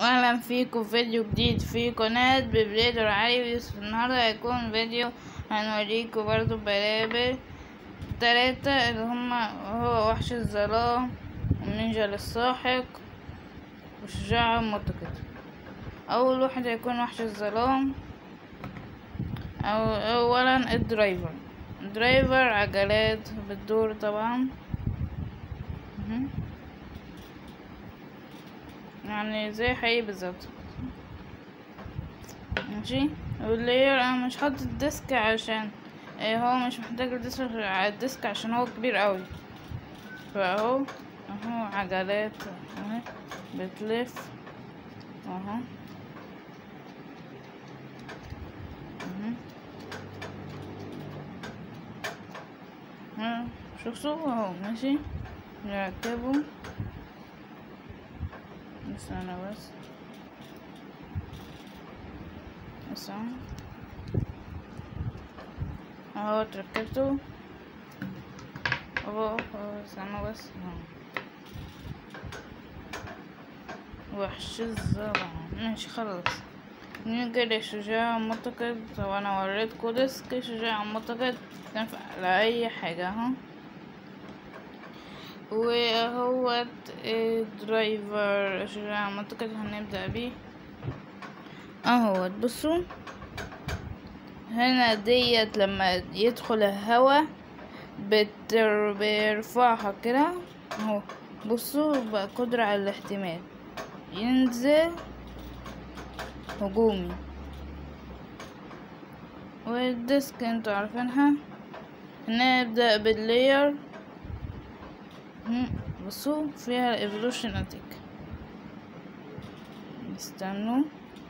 واهلا فيكم في فيديو جديد في قناة ببليدر علي يوسف النهاردة هيكون فيديو هنوريكم برضو بلابل تلاتة اللي هما هو وحش الظلام والنينجا للساحق والشجاع المتقد أول واحد هيكون وحش الظلام أو أولا الدرايفر الدرايفر عجلات بتدور طبعا مهم. يعني زي حقيقي بالظبط ماشي واللاير انا مش حاطط الديسك عشان آه، هو مش محتاج الديسك على الديسك عشان هو كبير قوي فاهو اهو عجلات اهي بتلف اهو مهم. ها، شوفوا اهو ماشي نركبه بس انا بس بس اهو اهو تركبته اهو اهو استنى بس اهو وحش الزرع ماشي خلاص نيجي للشجاع المعتقد طبعا انا وريتكوا ديسك شجاع المعتقد تنفع لأي حاجة اهو وهو درايفر شجاع المعتقد هنبدأ بيه اهو بصوا هنا ديت لما يدخل الهوا بتر- بيرفعها كده اهو بصوا بقى قدرة على الاحتمال ينزل هجومي والديسك انتوا عارفينها نبدأ باللاير هم، بصوا فيها ايفولوشن اتيك استنوا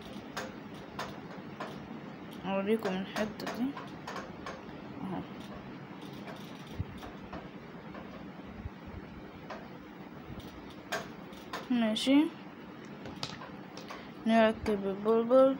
اوريكم الحتة دي اهو ماشي نركب البلبل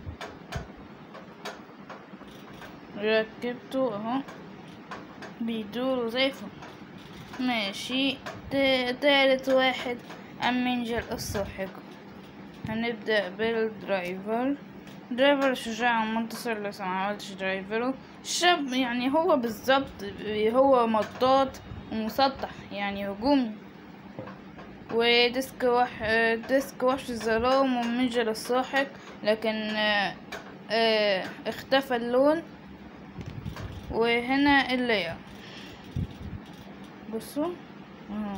ركبته اهو بيدور زي الفل ماشي تا- تالت واحد المنجل الساحق هنبدأ بالدرايفر درايفر شجاع منتصر لسه ما عملتش درايفره الشاب يعني هو بالظبط هو مطاط ومسطح يعني هجومي وديسك وح ديسك وحش الظلام ومنجل الساحق لكن آه، آه، اختفى اللون وهنا اللاير بصوا اهو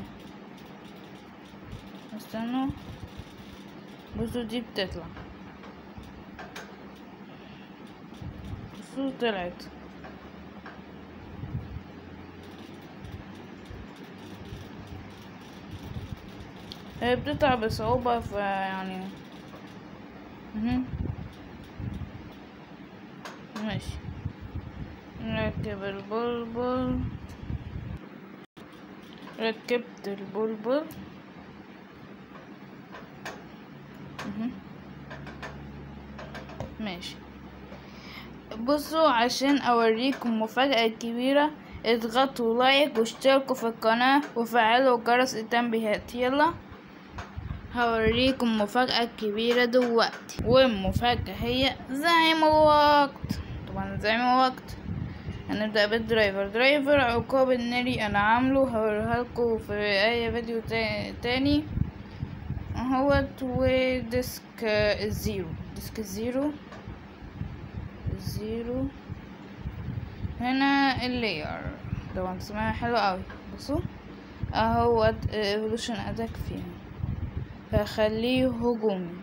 استنوا بصوا دي بتطلع بصوا طلعت هي بتطلع بصعوبة فيعني مهم. ماشي نركب البلبل ركبت البلبل مهم. ماشي بصوا عشان اوريكم مفاجأة كبيرة اضغطوا لايك واشتركوا في القناة وفعلوا جرس التنبيهات يلا هوريكم مفاجأة كبيرة دلوقتي والمفاجأة هي زعيم الوقت طبعا زعيم الوقت هنبدأ بالدرايفر درايفر عقاب الناري انا عامله هوريها لكم في اي فيديو تا- تاني اهوت وديسك الزيرو ديسك الزيرو الزيرو هنا اللاير طبعا اسمها حلو قوي بصوا اهوت ايفولوشن اتاك فيها فخليه هجومي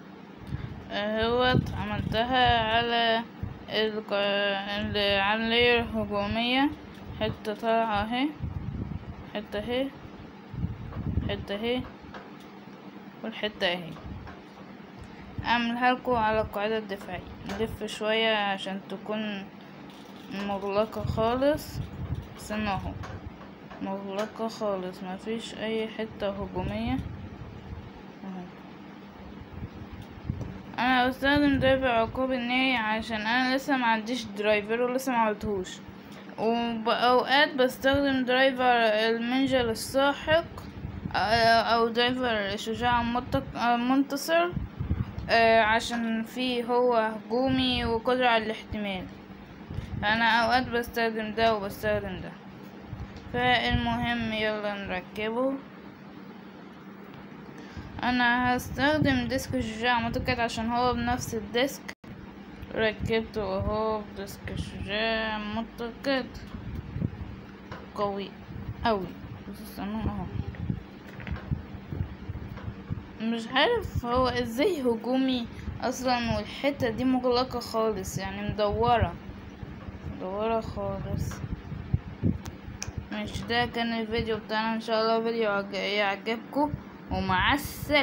اهوت عملتها على الق... ال- على اللاير هجومية حتة طالعة اهي حتة اهي حتة اهي والحتة اهي اعملها لكم على القاعدة الدفاعية نلف شوية عشان تكون مغلقة خالص استنى اهو مغلقة خالص مفيش اي حتة هجومية اهو انا بستخدم درايفر عقاب الناري عشان انا لسه ما عنديش درايفر ولسه ما عملتهوش وبأوقات بستخدم درايفر المنجل الساحق او دايفر شجاع متق- منتصر آه، عشان فيه هو هجومي وقدرة على الاحتمال انا اوقات بستخدم ده وبستخدم ده فالمهم يلا نركبه انا هستخدم ديسك شجاع متقد عشان هو بنفس الديسك ركبته اهو بديسك شجاع متقد قوي اوي بص الصمام اهو مش عارف هو ازاي هجومي اصلا والحتة دي مغلقة خالص يعني مدورة مدورة خالص مش ده كان الفيديو بتاعنا ان شاء الله فيديو عج- يعجبكم ومع السلامة